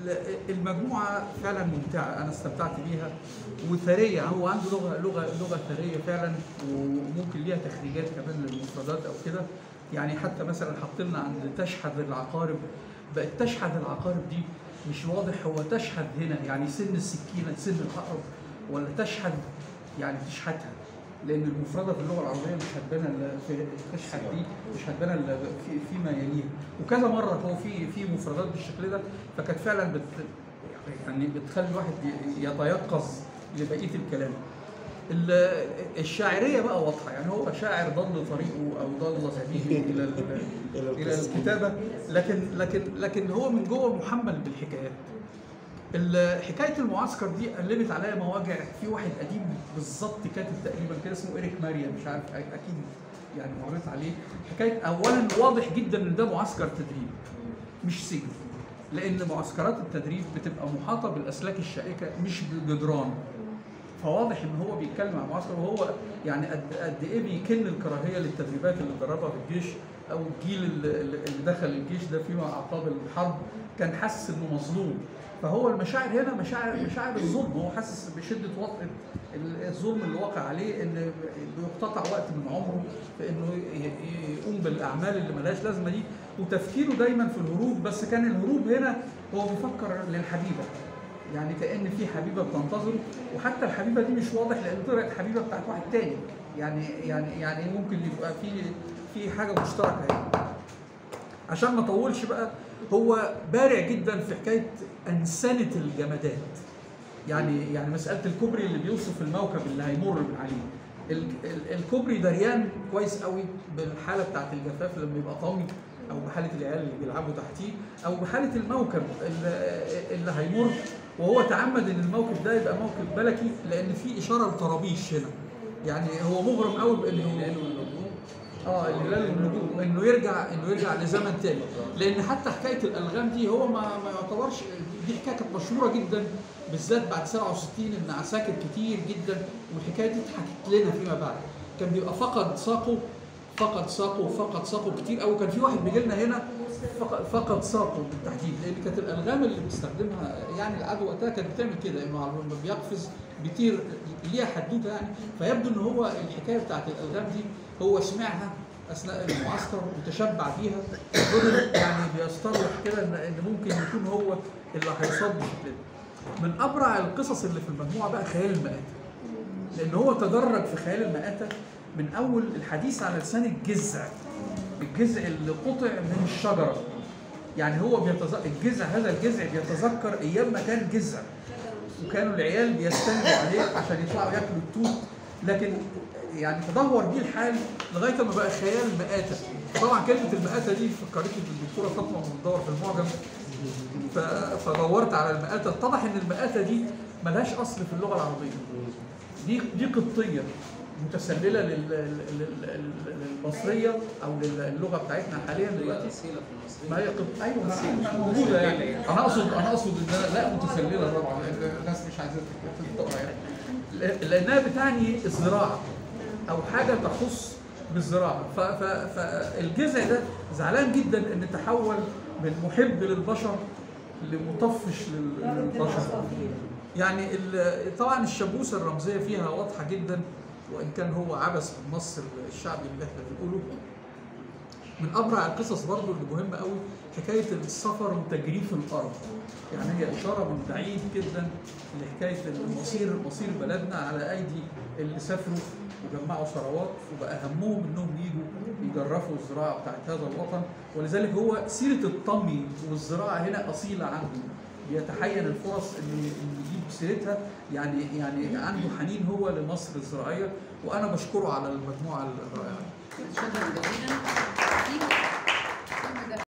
المجموعه فعلا ممتعه انا استمتعت بيها وثريه هو عنده لغه لغه لغه ثريه فعلا وممكن ليها تخريجات كمان للمفردات او كده يعني حتى مثلا حط لنا عند تشحذ العقارب بقت تشحذ العقارب دي مش واضح هو تشحذ هنا يعني سن السكينه سن العقرب ولا تشحذ يعني تشحتها لان المفرده في اللغه العربيه مش هتبان الا في تشحت دي مش هتبان الا في فيما يليها وكذا مره هو في في مفردات بالشكل ده فكانت فعلا بت يعني بتخلي الواحد يتيقظ لبقيه الكلام ال- الشاعريه بقى واضحه يعني هو شاعر ضل طريقه او ضل سبيله الى ال- الى الكتابه لكن لكن لكن هو من جوه محمل بالحكايات ال- حكايه المعسكر دي قلبت عليا مواجع في واحد قديم بالظبط كاتب تقريبا كده اسمه اريك ماريا مش عارف أ- اكيد يعني مريت عليه حكايه اولا واضح جدا ان ده معسكر تدريب مش سجن لان معسكرات التدريب بتبقى محاطه بالاسلاك الشائكه مش بالجدران فواضح ان هو بيتكلم عن معسكر وهو يعني قد قد ايه بيكن الكراهيه للتدريبات اللي اتدربها في الجيش او الجيل اللي اللي دخل الجيش ده فيما اعقاب الحرب كان حاسس انه مظلوم فهو المشاعر هنا مشاعر مشاعر الظلم هو حاسس بشده وطئه الظلم اللي واقع عليه ان بيقتطع وقت من عمره في انه ي- يقوم بالاعمال اللي ملهاش لازمه دي وتفكيره دايما في الهروب بس كان الهروب هنا هو بيفكر للحبيبه يعني كان في حبيبه بتنتظره وحتى الحبيبه دي مش واضح لان طلعت حبيبه بتاعت واحد تاني يعني يعني يعني ممكن يبقى في في حاجه مشتركه يعني عشان ما اطولش بقى هو بارع جدا في حكايه انسنه الجمادات يعني يعني مساله الكوبري اللي بيوصف الموكب اللي هيمر من عليه ال- ال- الكوبري دريان كويس قوي بالحاله بتاعت الجفاف لما يبقى طامي او بحاله العيال اللي بيلعبوا تحتيه او بحاله الموكب اللي, اللي هيمر وهو تعمد ان الموكب ده يبقى موكب ملكي لان في اشاره لطرابيش هنا يعني هو مغرم قوي بانه اه الهلال والنجوم انه يرجع انه يرجع لزمن تاني لان حتى حكايه الالغام دي هو ما ما يعتبرش دي حكايه كانت مشهوره جدا بالذات بعد 67 ان عساكر كتير جدا والحكايه دي اتحكت لنا فيما بعد كان بيبقى فقد ساقه فقد ساقه فقد ساقه كتير قوي كان في واحد بيجي لنا هنا فقد, فقد ساقه بالتحديد لان كانت الالغام اللي بيستخدمها يعني العدو وقتها كانت بتعمل كده انه لما بيقفز بيطير ليها حدوته يعني فيبدو ان هو الحكايه بتاعت الالغام دي هو سمعها اثناء المعسكر وتشبع بيها فضل يعني بيسترجح كده ان ان ممكن يكون هو اللي هيصاب بالشكل ده. من ابرع القصص اللي في المجموعه بقى خيال المآتة لان هو تدرج في خيال المآتة من اول الحديث على لسان الجذع الجذع اللي قطع من الشجره يعني هو بيتذكر الجذع هذا الجذع بيتذكر ايام ما كان جذع وكانوا العيال بيستندوا عليه عشان يطلعوا ياكلوا التوت لكن يعني تدهور بيه الحال لغايه ما بقى خيال مآتة طبعا كلمه المآتة دي فكرتني بالدكتوره فاطمه من بتدور في المعجم ف- فدورت على المآتة اتضح ان المآتة دي ملهاش اصل في اللغه العربيه دي دي قبطيه متسلله لل- لل- لل- للمصريه او للغه بتاعتنا حاليا دلوقتي ما هي قب... ايوه ما- موجوده يعني انا اقصد انا اقصد ان أنا لا متسلله طبعا لأن الناس مش عايزه تقرا يعني ل- لانها بتعني الزراعه او حاجه تخص بالزراعه ف... ف... فالجذع ده زعلان جدا ان تحول من محب للبشر لمطفش لل- للبشر يعني ال- طبعا الشبوسه الرمزيه فيها واضحه جدا وان كان هو عبث النص الشعبي اللي احنا بنقوله من ابرع القصص برضو اللي مهمه قوي حكايه السفر وتجريف الارض يعني هي اشاره من بعيد جدا لحكايه المصير مصير بلدنا على ايدي اللي سافروا وجمعوا ثروات وبقى همهم انهم يجوا يجرفوا الزراعه بتاعت هذا الوطن ولذلك هو سيره الطمي والزراعه هنا اصيله عنده بيتحين الفرص ان إن يجيب سيرتها يعني يعني عنده حنين هو لمصر الزراعيه وانا بشكره على المجموعه الرائعه شكرا جزيلا